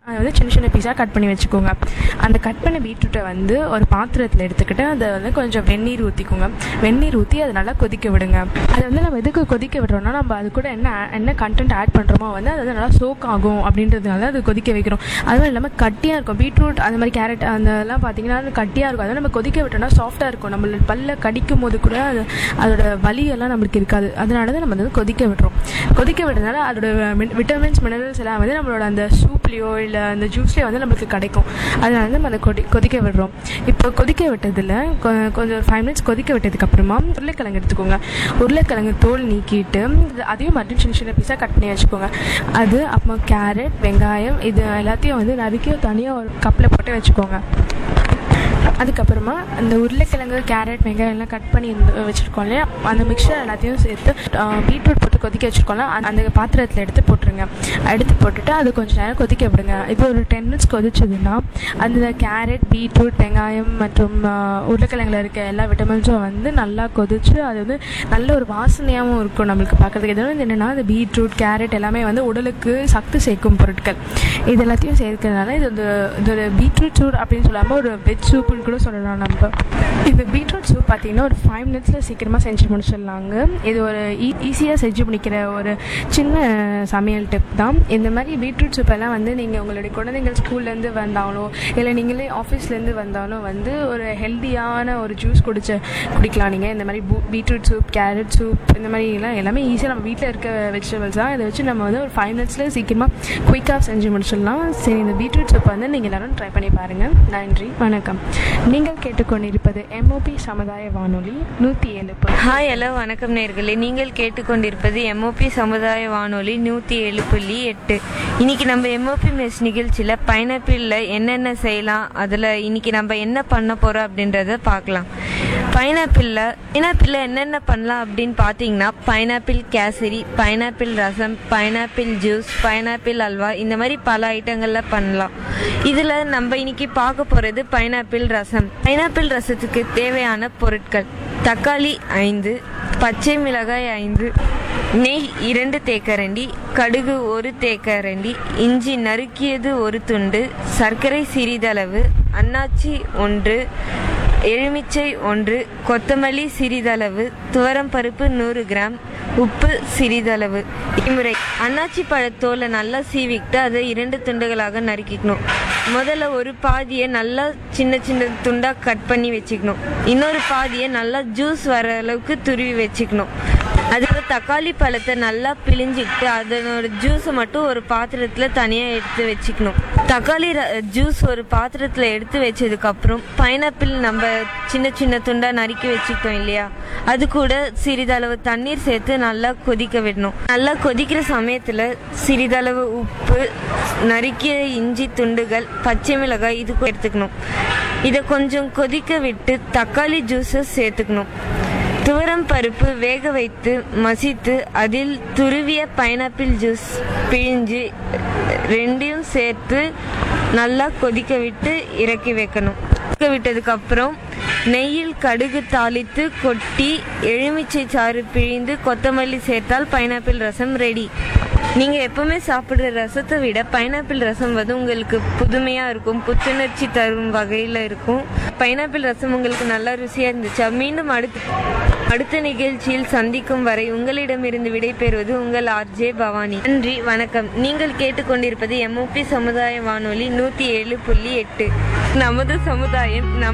அதை வந்து சின்ன சின்ன பீஸாக கட் பண்ணி வச்சுக்கோங்க அந்த கட் பண்ண பீட்ரூட்டை வந்து ஒரு பாத்திரத்தில் எடுத்துக்கிட்டு அதை வந்து கொஞ்சம் வெந்நீர் ஊற்றிக்கோங்க வெந்நீர் ஊற்றி அதை நல்லா கொதிக்க விடுங்க அதை வந்து நம்ம எதுக்கு கொதிக்க விடுறோம்னா நம்ம அது கூட என்ன என்ன கண்டென்ட் ஆட் பண்ணுறோமோ வந்து அது வந்து நல்லா சோக் ஆகும் அப்படின்றதுனால அது கொதிக்க வைக்கிறோம் அதுவும் இல்லாமல் கட்டியாக இருக்கும் பீட்ரூட் அந்த மாதிரி கேரட் அதெல்லாம் பார்த்தீங்கன்னா அது கட்டியாக இருக்கும் அதை நம்ம கொதிக்க விட்டோம்னா சாஃப்டாக இருக்கும் நம்ம பல்ல கடிக்கும் போது கூட அது அதோட வலியெல்லாம் நம்மளுக்கு இருக்காது அதனால தான் நம்ம வந்து கொதிக்க விடுறோம் கொதிக்க விடுறதுனால அதோட விட்டமின்ஸ் மினரல்ஸ் எல்லாம் வந்து நம்மளோட அந்த சூப்லேயோ இல்லை அந்த ஜூஸ்லேயோ வந்து நம்மளுக்கு கிடைக்கும் அதனால வந்து நம்ம அதை கொதி கொதிக்க விடுறோம் இப்போ கொதிக்க விட்டதில் கொ- கொஞ்சம் ஃபைவ் மினிட்ஸ் கொதிக்க விட்டதுக்கப்புறமா உருளைக்கிழங்கு எடுத்துக்கோங்க உருளைக்கிழங்கு தோல் நீக்கிட்டு அதையும் மறுபடியும் சின்ன சின்ன பீஸாக கட் பண்ணி வச்சுக்கோங்க அது அப்புறம் கேரட் வெங்காயம் இது எல்லாத்தையும் வந்து நறுக்கி தனியாக ஒரு கப்பில் போட்டு வச்சுக்கோங்க அதுக்கப்புறமா அந்த உருளைக்கிழங்கு கேரட் வெங்காயம் எல்லாம் கட் பண்ணி இருந்து வச்சுருக்கோம் இல்லையா அந்த மிக்சர் எல்லாத்தையும் சேர்த்து பீட்ரூட் போட்டு கொதிக்க வச்சுருக்கோம்ல அந்த பாத்திரத்தில் எடுத்து போட்டுருங்க எடுத்து போட்டுட்டு அது கொஞ்சம் நேரம் கொதிக்க விடுங்க இப்போ ஒரு டென் மினிட்ஸ் கொதிச்சதுன்னா அந்த கேரட் பீட்ரூட் வெங்காயம் மற்றும் ஆ, உருளைக்கிழங்குல இருக்க எல்லா விட்டமின்ஸும் வந்து நல்லா கொதிச்சு அது வந்து நல்ல ஒரு வாசனையாகவும் இருக்கும் நம்மளுக்கு பார்க்குறதுக்கு இது வந்து என்னென்னா அந்த பீட்ரூட் கேரட் எல்லாமே வந்து உடலுக்கு சக்தி சேர்க்கும் பொருட்கள் இது எல்லாத்தையும் சேர்க்கறதுனால இது வந்து இது ஒரு பீட்ரூட் சூப் அப்படின்னு சொல்லாமல் ஒரு வெஜ் சூப்புன்னு கூட சொல்லலாம் நம்ம இந்த பீட்ரூட் சூப் பார்த்தீங்கன்னா ஒரு ஃபைவ் மினிட்ஸில் சீக்கிரமாக செஞ்சு முடிச்சிடலாங்க இது ஒரு ஈஸியாக செஞ்சு முடிக்கிற ஒரு சின்ன சமையல் டிப் தான் இந்த மாதிரி பீட்ரூட் சூப் எல்லாம் வந்து நீங்கள் உங்களுடைய குழந்தைங்கள் ஸ்கூல்லேருந்து வந்தாலோ இல்லை நீங்களே ஆஃபீஸ்லேருந்து வந்தாலும் வந்து ஒரு ஹெல்த்தியான ஒரு ஜூஸ் குடிச்சு குடிக்கலாம் நீங்கள் இந்த மாதிரி பூ- பீட்ரூட் சூப் கேரட் சூப் இந்த மாதிரி எல்லாம் எல்லாமே ஈஸியாக நம்ம வீட்டில் இருக்க வெஜிடபிள்ஸ் தான் இதை வச்சு நம்ம வந்து ஒரு ஃபைவ் மினிட்ஸில் சீக்கிரமாக குயிக்காக செஞ்சு முடிச்சிடலாம் சரி இந்த பீட்ரூட் சூப் வந்து நீங்கள் எல்லாரும் ட்ரை பண்ணி பாருங்கள் நன்றி வணக்கம் நீங்கள் கேட்டுக்கொண்டிருப்பது எம்ஓபி சமுதாய வானொலி நூற்றி ஏழு ஹாய் ஹலோ வணக்கம் நேர்களே நீங்கள் கேட்டுக்கொண்டிருப்பது எம்ஓபி சமுதாய வானொலி நூற்றி ஏழு புள்ளி எட்டு இன்னைக்கு நம்ம எம்ஓபி மெஸ் நிகழ்ச்சியில் பைனாப்பிளில் என்னென்ன செய்யலாம் அதில் இன்னைக்கு நம்ம என்ன பண்ண போகிறோம் அப்படின்றத பார்க்கலாம் பைனாப்பிளில் பைனாப்பிளில் என்னென்ன பண்ணலாம் அப்படின்னு பார்த்தீங்கன்னா pineapple kesari pineapple rasam pineapple juice pineapple halwa இந்த மாதிரி பல ஐட்டங்கள்ல பண்ணலாம் இதில் நம்ம இன்னைக்கு பார்க்க போகிறது பைனாப்பிள் ரசம் பைனாப்பிள் ரசத்துக்கு தேவையான பொருட்கள் தக்காளி ஐந்து பச்சை மிளகாய் ஐந்து நெய் இரண்டு தேக்கரண்டி கடுகு ஒரு தேக்கரண்டி இஞ்சி நறுக்கியது ஒரு துண்டு சர்க்கரை சிறிதளவு அன்னாச்சி ஒன்று எலுமிச்சை ஒன்று கொத்தமல்லி சிறிதளவு துவரம் பருப்பு நூறு கிராம் உப்பு சிறிதளவு இம்முறை அன்னாச்சி பழத்தோலை நல்லா சீவிக்கிட்டு அதை இரண்டு துண்டுகளாக நறுக்கிக்கணும் முதல்ல ஒரு பாதியை நல்லா சின்ன சின்ன துண்டா கட் பண்ணி வச்சுக்கணும் இன்னொரு பாதியை நல்லா ஜூஸ் வர அளவுக்கு துருவி வச்சுக்கணும் அதுக்கு தக்காளி பழத்தை நல்லா பிழிஞ்சிக்கிட்டு அதனோட ஜூஸை மட்டும் ஒரு பாத்திரத்தில் தனியாக எடுத்து வச்சுக்கணும் தக்காளி ர- ஜூஸ் ஒரு பாத்திரத்தில் எடுத்து வச்சதுக்கப்புறம் பைனாப்பிள் நம்ம சின்ன சின்ன துண்டாக நறுக்கி வச்சுக்கிட்டோம் இல்லையா அது கூட சிறிதளவு தண்ணீர் சேர்த்து நல்லா கொதிக்க விடணும் நல்லா கொதிக்கிற சமயத்தில் சிறிதளவு உப்பு நறுக்கிய இஞ்சி துண்டுகள் பச்சை மிளகாய் இது கூட எடுத்துக்கணும் இதை கொஞ்சம் கொதிக்க விட்டு தக்காளி ஜூஸை சேர்த்துக்கணும் துவரம் பருப்பு வேக வைத்து மசித்து அதில் துருவிய பைனாப்பிள் ஜூஸ் பிழிஞ்சு ரெண்டையும் சேர்த்து நல்லா கொதிக்க விட்டு இறக்கி வைக்கணும் கொதிக்க விட்டதுக்கு அப்புறம் நெய்யில் கடுகு தாளித்து கொட்டி எலுமிச்சை சாறு பிழிந்து கொத்தமல்லி சேர்த்தால் பைனாப்பிள் ரசம் ரெடி நீங்க எப்பவுமே சாப்பிடுற ரசத்தை விட பைனாப்பிள் ரசம் வந்து உங்களுக்கு புதுமையா இருக்கும் புத்துணர்ச்சி தரும் வகையில இருக்கும் பைனாப்பிள் ரசம் உங்களுக்கு நல்லா ருசியா இருந்துச்சா மீண்டும் அடுத்த அடுத்த நிகழ்ச்சியில் சந்திக்கும் வரை உங்களிடமிருந்து விடைபெறுவது உங்கள் ஆர்ஜே பவானி நன்றி வணக்கம் நீங்கள் கேட்டுக்கொண்டிருப்பது எம்ஓபி சமுதாய வானொலி நூத்தி ஏழு புள்ளி எட்டு நமது சமுதாயம் நம்